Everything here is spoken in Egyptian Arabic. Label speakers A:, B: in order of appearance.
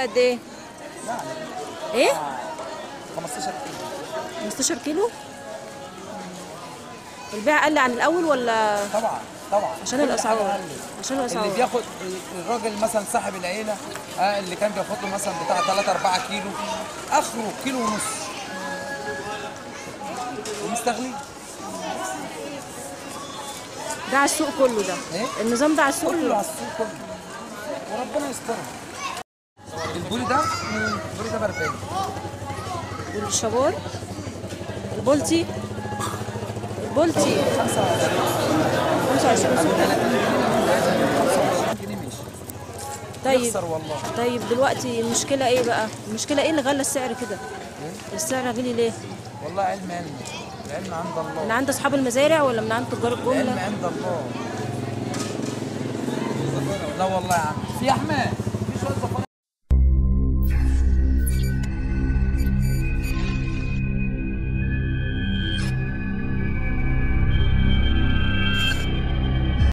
A: قد ايه
B: يعني
A: ايه
B: 15 كيلو
A: 15 كيلو البيع قل عن الاول ولا
B: طبعا طبعا
A: عشان
B: كل
A: الأسعار.
B: حاجة قلت.
A: عشان الأسعار.
B: اللي بياخد الراجل مثلا صاحب العيله آه اللي كان بياخد له مثلا بتاع 3 4 كيلو اخره كيلو ونص ومستغلين
A: ده على السوق كله ده
B: إيه؟
A: النظام ده على السوق
B: كله
A: كله
B: على السوق كله وربنا يسترها البولي ده البولي ده ب 40
A: والشابور البولتي البولتي 25 سوق
B: جنيه ماشي
A: طيب
B: يخسر والله
A: طيب دلوقتي المشكله ايه بقى المشكله ايه اللي غلى السعر كده السعر غلي ليه
B: والله علم علم العلم عند الله
A: من عند اصحاب المزارع ولا من عند تجار
B: العلم
A: الجمله
B: عند الله لا والله يا عم في يا احمد